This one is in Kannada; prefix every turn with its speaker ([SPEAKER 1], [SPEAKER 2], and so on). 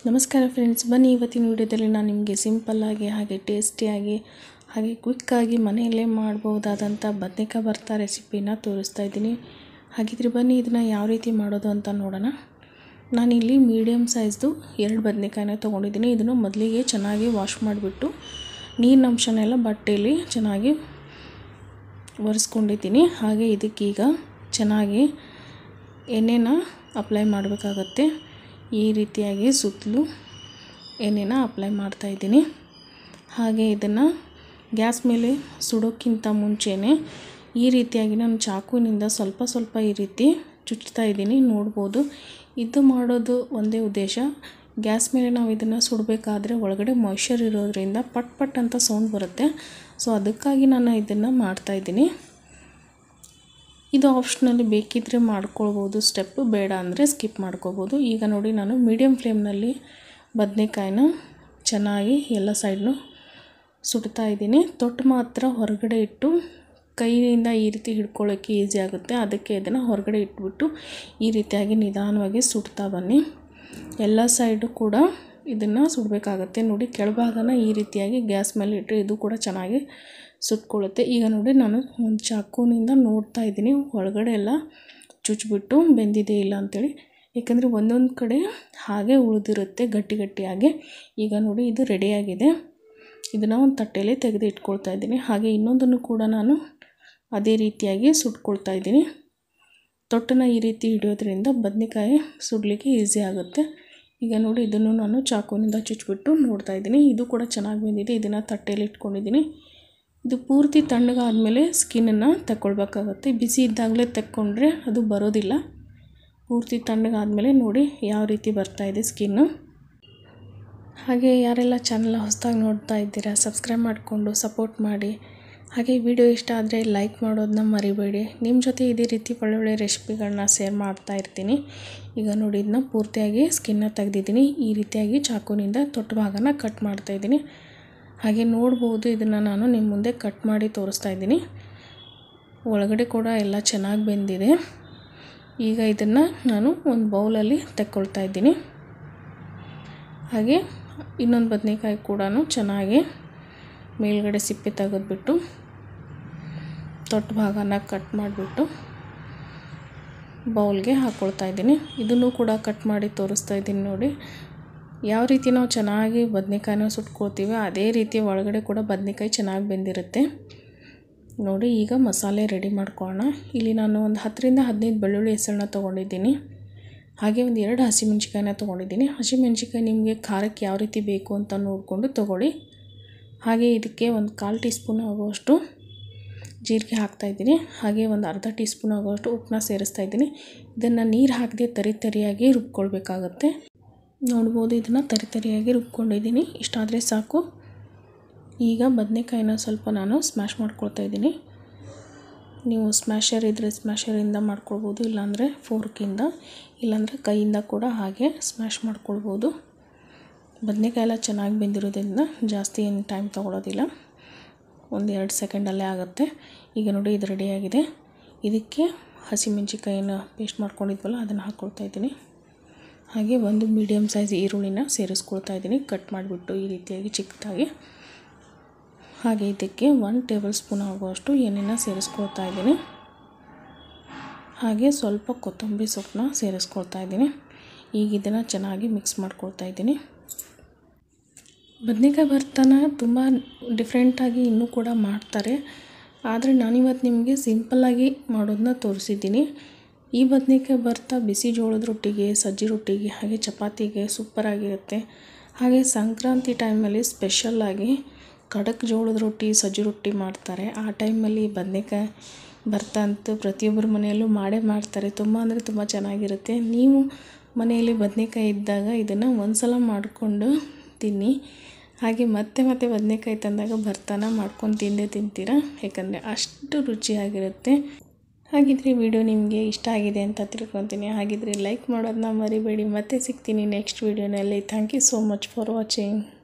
[SPEAKER 1] ನಮಸ್ಕಾರ ಫ್ರೆಂಡ್ಸ್ ಬನ್ನಿ ಇವತ್ತಿನ ವಿಡಿಯೋದಲ್ಲಿ ನಾನು ನಿಮಗೆ ಸಿಂಪಲ್ಲಾಗಿ ಹಾಗೆ ಟೇಸ್ಟಿಯಾಗಿ ಹಾಗೆ ಕ್ವಿಕ್ಕಾಗಿ ಮನೆಯಲ್ಲೇ ಮಾಡ್ಬೋದಾದಂಥ ಬದನೇಕಾಯಿ ಭರ್ತಾ ರೆಸಿಪಿನ ತೋರಿಸ್ತಾ ಇದ್ದೀನಿ ಹಾಗಿದ್ರೆ ಬನ್ನಿ ಇದನ್ನು ಯಾವ ರೀತಿ ಮಾಡೋದು ಅಂತ ನೋಡೋಣ ನಾನಿಲ್ಲಿ ಮೀಡಿಯಮ್ ಸೈಜ್ದು ಎರಡು ಬದನೇಕಾಯಿನ ತೊಗೊಂಡಿದ್ದೀನಿ ಇದನ್ನು ಮೊದಲಿಗೆ ಚೆನ್ನಾಗಿ ವಾಶ್ ಮಾಡಿಬಿಟ್ಟು ನೀರಿನ ಅಂಶನೆಲ್ಲ ಬಟ್ಟೆಯಲ್ಲಿ ಚೆನ್ನಾಗಿ ಒರೆಸ್ಕೊಂಡಿದ್ದೀನಿ ಹಾಗೆ ಇದಕ್ಕೀಗ ಚೆನ್ನಾಗಿ ಎಣ್ಣೆನ ಅಪ್ಲೈ ಮಾಡಬೇಕಾಗತ್ತೆ ಈ ರೀತಿಯಾಗಿ ಸುತ್ತಲೂ ಎಣ್ಣೆನ ಅಪ್ಲೈ ಮಾಡ್ತಾಯಿದ್ದೀನಿ ಹಾಗೆ ಇದನ್ನು ಗ್ಯಾಸ್ ಮೇಲೆ ಸುಡೋಕ್ಕಿಂತ ಮುಂಚೆನೇ ಈ ರೀತಿಯಾಗಿ ನಾನು ಚಾಕುವಿನಿಂದ ಸ್ವಲ್ಪ ಸ್ವಲ್ಪ ಈ ರೀತಿ ಚುಚ್ತಾ ಇದ್ದೀನಿ ನೋಡ್ಬೋದು ಇದು ಮಾಡೋದು ಒಂದೇ ಉದ್ದೇಶ ಗ್ಯಾಸ್ ಮೇಲೆ ನಾವು ಇದನ್ನು ಸುಡಬೇಕಾದ್ರೆ ಒಳಗಡೆ ಮಾಯ್ಶ್ಚರ್ ಇರೋದ್ರಿಂದ ಪಟ್ ಪಟ್ ಅಂತ ಸೌಂಡ್ ಬರುತ್ತೆ ಸೊ ಅದಕ್ಕಾಗಿ ನಾನು ಇದನ್ನು ಮಾಡ್ತಾಯಿದ್ದೀನಿ ಇದು ಆಪ್ಷನಲ್ಲಿ ಬೇಕಿದ್ದರೆ ಮಾಡ್ಕೊಳ್ಬೋದು ಸ್ಟೆಪ್ ಬೇಡ ಅಂದರೆ ಸ್ಕಿಪ್ ಮಾಡ್ಕೋಬೋದು ಈಗ ನೋಡಿ ನಾನು ಮೀಡಿಯಮ್ ಫ್ಲೇಮ್ನಲ್ಲಿ ಬದನೇಕಾಯಿನ ಚೆನ್ನಾಗಿ ಎಲ್ಲ ಸೈಡ್ನು ಸುಡ್ತಾ ಇದ್ದೀನಿ ತೊಟ್ಟು ಮಾತ್ರ ಹೊರಗಡೆ ಇಟ್ಟು ಕೈಯಿಂದ ಈ ರೀತಿ ಹಿಡ್ಕೊಳ್ಳೋಕ್ಕೆ ಈಸಿ ಆಗುತ್ತೆ ಅದಕ್ಕೆ ಇದನ್ನು ಹೊರಗಡೆ ಇಟ್ಬಿಟ್ಟು ಈ ರೀತಿಯಾಗಿ ನಿಧಾನವಾಗಿ ಸುಡ್ತಾ ಬನ್ನಿ ಎಲ್ಲ ಸೈಡು ಕೂಡ ಇದನ್ನು ಸುಡಬೇಕಾಗತ್ತೆ ನೋಡಿ ಕೆಳಭಾಗನ ಈ ರೀತಿಯಾಗಿ ಗ್ಯಾಸ್ ಮೇಲೆ ಇಟ್ಟರೆ ಇದು ಕೂಡ ಚೆನ್ನಾಗಿ ಸುಟ್ಕೊಳ್ಳುತ್ತೆ ಈಗ ನೋಡಿ ನಾನು ಒಂದು ಚಾಕುವಿನಿಂದ ನೋಡ್ತಾ ಇದ್ದೀನಿ ಒಳಗಡೆ ಎಲ್ಲ ಚುಚ್ಚಿಬಿಟ್ಟು ಬೆಂದಿದೆ ಇಲ್ಲ ಅಂಥೇಳಿ ಯಾಕಂದರೆ ಒಂದೊಂದು ಕಡೆ ಹಾಗೆ ಉಳಿದಿರುತ್ತೆ ಗಟ್ಟಿ ಗಟ್ಟಿಯಾಗಿ ಈಗ ನೋಡಿ ಇದು ರೆಡಿಯಾಗಿದೆ ಇದನ್ನು ಒಂದು ತಟ್ಟೆಯಲ್ಲಿ ತೆಗೆದು ಇಟ್ಕೊಳ್ತಾ ಇದ್ದೀನಿ ಹಾಗೆ ಇನ್ನೊಂದನ್ನು ಕೂಡ ನಾನು ಅದೇ ರೀತಿಯಾಗಿ ಸುಟ್ಕೊಳ್ತಾ ಇದ್ದೀನಿ ತೊಟ್ಟನ್ನು ಈ ರೀತಿ ಹಿಡಿಯೋದ್ರಿಂದ ಬದನೇಕಾಯಿ ಸುಡಲಿಕ್ಕೆ ಈಸಿ ಆಗುತ್ತೆ ಈಗ ನೋಡಿ ಇದನ್ನು ನಾನು ಚಾಕುವಿನಿಂದ ಚುಚ್ಚಿಬಿಟ್ಟು ನೋಡ್ತಾ ಇದ್ದೀನಿ ಇದು ಕೂಡ ಚೆನ್ನಾಗಿ ಬಂದಿದೆ ಇದನ್ನು ತಟ್ಟೆಯಲ್ಲಿ ಇಟ್ಕೊಂಡಿದ್ದೀನಿ ಇದು ಪೂರ್ತಿ ತಣ್ಣಗಾದಮೇಲೆ ಸ್ಕಿನ್ನನ್ನು ತಗೊಳ್ಬೇಕಾಗತ್ತೆ ಬಿಸಿ ಇದ್ದಾಗಲೇ ತಕ್ಕೊಂಡ್ರೆ ಅದು ಬರೋದಿಲ್ಲ ಪೂರ್ತಿ ತಣ್ಣಗಾದಮೇಲೆ ನೋಡಿ ಯಾವ ರೀತಿ ಬರ್ತಾಯಿದೆ ಸ್ಕಿನ್ನು ಹಾಗೆ ಯಾರೆಲ್ಲ ಚಾನಲ್ ಹೊಸದಾಗಿ ನೋಡ್ತಾ ಇದ್ದೀರಾ ಸಬ್ಸ್ಕ್ರೈಬ್ ಮಾಡಿಕೊಂಡು ಸಪೋರ್ಟ್ ಮಾಡಿ ಹಾಗೆ ವಿಡಿಯೋ ಇಷ್ಟ ಆದರೆ ಲೈಕ್ ಮಾಡೋದನ್ನ ಮರಿಬೇಡಿ ನಿಮ್ಮ ಜೊತೆ ಇದೇ ರೀತಿ ಒಳ್ಳೊಳ್ಳೆ ರೆಸಿಪಿಗಳನ್ನ ಶೇರ್ ಮಾಡ್ತಾ ಇರ್ತೀನಿ ಈಗ ನೋಡಿ ಇದನ್ನ ಪೂರ್ತಿಯಾಗಿ ಸ್ಕಿನ್ನ ತೆಗೆದಿದ್ದೀನಿ ಈ ರೀತಿಯಾಗಿ ಚಾಕುನಿಂದ ತೊಟ್ಟ ಭಾಗನ ಕಟ್ ಮಾಡ್ತಾಯಿದ್ದೀನಿ ಹಾಗೆ ನೋಡ್ಬೋದು ಇದನ್ನು ನಾನು ನಿಮ್ಮ ಮುಂದೆ ಕಟ್ ಮಾಡಿ ತೋರಿಸ್ತಾ ಇದ್ದೀನಿ ಒಳಗಡೆ ಕೂಡ ಎಲ್ಲ ಚೆನ್ನಾಗಿ ಬೆಂದಿದೆ ಈಗ ಇದನ್ನು ನಾನು ಒಂದು ಬೌಲಲ್ಲಿ ತೆಕ್ಕೊಳ್ತಾ ಇದ್ದೀನಿ ಹಾಗೆ ಇನ್ನೊಂದು ಬದನೇಕಾಯಿ ಕೂಡ ಚೆನ್ನಾಗಿ ಮೇಲ್ಗಡೆ ಸಿಪ್ಪೆ ತೆಗೆದ್ಬಿಟ್ಟು ತೊಟ್ಟ ಭಾಗನ ಕಟ್ ಮಾಡಿಬಿಟ್ಟು ಬೌಲ್ಗೆ ಹಾಕ್ಕೊಳ್ತಾ ಇದ್ದೀನಿ ಇದನ್ನು ಕೂಡ ಕಟ್ ಮಾಡಿ ತೋರಿಸ್ತಾ ಇದ್ದೀನಿ ನೋಡಿ ಯಾವ ರೀತಿ ನಾವು ಚೆನ್ನಾಗಿ ಬದನೇಕಾಯಿನ ಸುಟ್ಕೊಳ್ತೀವಿ ಅದೇ ರೀತಿ ಒಳಗಡೆ ಕೂಡ ಬದನೇಕಾಯಿ ಚೆನ್ನಾಗಿ ಬೆಂದಿರುತ್ತೆ ನೋಡಿ ಈಗ ಮಸಾಲೆ ರೆಡಿ ಮಾಡ್ಕೊಳ್ಳೋಣ ಇಲ್ಲಿ ನಾನು ಒಂದು ಹತ್ತರಿಂದ ಹದಿನೈದು ಬೆಳ್ಳುಳ್ಳಿ ಹೆಸರನ್ನ ತೊಗೊಂಡಿದ್ದೀನಿ ಹಾಗೆ ಒಂದು ಎರಡು ಹಸಿಮೆಣ್ಸಿಕಾಯಿನ ತೊಗೊಂಡಿದ್ದೀನಿ ಹಸಿಮೆಣ್ಸಿಕಾಯಿ ನಿಮಗೆ ಖಾರಕ್ಕೆ ಯಾವ ರೀತಿ ಬೇಕು ಅಂತ ನೋಡಿಕೊಂಡು ತೊಗೊಳ್ಳಿ ಹಾಗೆ ಇದಕ್ಕೆ ಒಂದು ಕಾಲು ಟೀ ಸ್ಪೂನ್ ಆಗುವಷ್ಟು ಜೀರಿಗೆ ಹಾಕ್ತಾಯಿದ್ದೀನಿ ಹಾಗೆ ಒಂದು ಅರ್ಧ ಟೀ ಸ್ಪೂನ್ ಆಗುವಷ್ಟು ಉಪ್ಪನ್ನ ಸೇರಿಸ್ತಾ ಇದ್ದೀನಿ ಇದನ್ನು ನೀರು ಹಾಕದೆ ತರಿ ತರಿಯಾಗಿ ರುಬ್ಕೊಳ್ಬೇಕಾಗತ್ತೆ ನೋಡ್ಬೋದು ಇದನ್ನು ತರಿ ತರಿಯಾಗಿ ರುಬ್ಕೊಂಡಿದ್ದೀನಿ ಇಷ್ಟಾದರೆ ಸಾಕು ಈಗ ಬದನೇಕಾಯಿನ ಸ್ವಲ್ಪ ನಾನು ಸ್ಮ್ಯಾಶ್ ಮಾಡ್ಕೊಳ್ತಾ ಇದ್ದೀನಿ ನೀವು ಸ್ಮ್ಯಾಶರ್ ಇದ್ದರೆ ಸ್ಮ್ಯಾಶರಿಂದ ಮಾಡ್ಕೊಳ್ಬೋದು ಇಲ್ಲಾಂದರೆ ಫೋರ್ಕಿಂದ ಇಲ್ಲಾಂದರೆ ಕೈಯಿಂದ ಕೂಡ ಹಾಗೆ ಸ್ಮ್ಯಾಶ್ ಮಾಡ್ಕೊಳ್ಬೋದು ಬದನೇಕಾಯಿ ಎಲ್ಲ ಚೆನ್ನಾಗಿ ಬೆಂದಿರೋದ್ರಿಂದ ಜಾಸ್ತಿ ಏನು ಟೈಮ್ ತೊಗೊಳೋದಿಲ್ಲ ಒಂದು ಎರಡು ಸೆಕೆಂಡಲ್ಲೇ ಆಗುತ್ತೆ ಈಗ ನೋಡಿ ಇದು ರೆಡಿಯಾಗಿದೆ ಇದಕ್ಕೆ ಹಸಿಮೆಣ್ಸಿಕಾಯಿನ ಪೇಸ್ಟ್ ಮಾಡ್ಕೊಂಡಿದ್ವಲ್ಲ ಅದನ್ನು ಹಾಕ್ಕೊಳ್ತಾ ಇದ್ದೀನಿ ಹಾಗೆ ಒಂದು ಮೀಡಿಯಮ್ ಸೈಜ್ ಈರುಳ್ಳಿನ ಸೇರಿಸ್ಕೊಳ್ತಾ ಇದ್ದೀನಿ ಕಟ್ ಮಾಡಿಬಿಟ್ಟು ಈ ರೀತಿಯಾಗಿ ಚಿಕ್ಕದಾಗಿ ಹಾಗೆ ಇದಕ್ಕೆ ಒನ್ ಟೇಬಲ್ ಸ್ಪೂನ್ ಆಗುವಷ್ಟು ಎಣ್ಣೆನ ಸೇರಿಸ್ಕೊಳ್ತಾ ಇದ್ದೀನಿ ಹಾಗೆ ಸ್ವಲ್ಪ ಕೊತ್ತಂಬರಿ ಸೊಪ್ಪನ್ನ ಸೇರಿಸ್ಕೊಳ್ತಾ ಇದ್ದೀನಿ ಈಗ ಇದನ್ನು ಚೆನ್ನಾಗಿ ಮಿಕ್ಸ್ ಮಾಡ್ಕೊಳ್ತಾ ಇದ್ದೀನಿ ಬದನೇಕಾಯಿ ಭರ್ತನ ತುಂಬ ಡಿಫ್ರೆಂಟಾಗಿ ಇನ್ನೂ ಕೂಡ ಮಾಡ್ತಾರೆ ಆದರೆ ನಾನಿವತ್ತು ನಿಮಗೆ ಸಿಂಪಲ್ಲಾಗಿ ಮಾಡೋದನ್ನ ತೋರಿಸಿದ್ದೀನಿ ಈ ಬದನೇಕಾಯಿ ಭರ್ತಾ ಬಿಸಿ ಜೋಳದ ರೊಟ್ಟಿಗೆ ಸಜ್ಜಿ ರೊಟ್ಟಿಗೆ ಹಾಗೆ ಚಪಾತಿಗೆ ಸೂಪರಾಗಿರುತ್ತೆ ಹಾಗೆ ಸಂಕ್ರಾಂತಿ ಟೈಮಲ್ಲಿ ಸ್ಪೆಷಲ್ಲಾಗಿ ಖಡಕ್ ಜೋಳದ ರೊಟ್ಟಿ ಸಜ್ಜಿ ರೊಟ್ಟಿ ಮಾಡ್ತಾರೆ ಆ ಟೈಮಲ್ಲಿ ಬದನೇಕಾಯಿ ಭರ್ತಾ ಅಂತೂ ಪ್ರತಿಯೊಬ್ಬರ ಮನೆಯಲ್ಲೂ ಮಾಡೇ ಮಾಡ್ತಾರೆ ತುಂಬ ಅಂದರೆ ತುಂಬ ಚೆನ್ನಾಗಿರುತ್ತೆ ನೀವು ಮನೆಯಲ್ಲಿ ಬದನೇಕಾಯಿ ಇದ್ದಾಗ ಇದನ್ನು ಒಂದು ಸಲ ಮಾಡಿಕೊಂಡು ತಿನ್ನಿ ಹಾಗೆ ಮತ್ತೆ ಮತ್ತೆ ಬದನೇಕಾಯಿ ತಂದಾಗ ಭರ್ತಾನ ಮಾಡ್ಕೊಂಡು ತಿಂದೇ ತಿಂತೀರಾ ಯಾಕಂದರೆ ಅಷ್ಟು ರುಚಿಯಾಗಿರುತ್ತೆ ಹಾಗಿದ್ರೆ ವಿಡಿಯೋ ನಿಮಗೆ ಇಷ್ಟ ಆಗಿದೆ ಅಂತ ತಿಳ್ಕೊತೀನಿ ಹಾಗಿದ್ರೆ ಲೈಕ್ ಮಾಡೋದನ್ನ ಮರಿಬೇಡಿ ಮತ್ತೆ ಸಿಗ್ತೀನಿ ನೆಕ್ಸ್ಟ್ ವೀಡಿಯೋನಲ್ಲಿ thank you so much for watching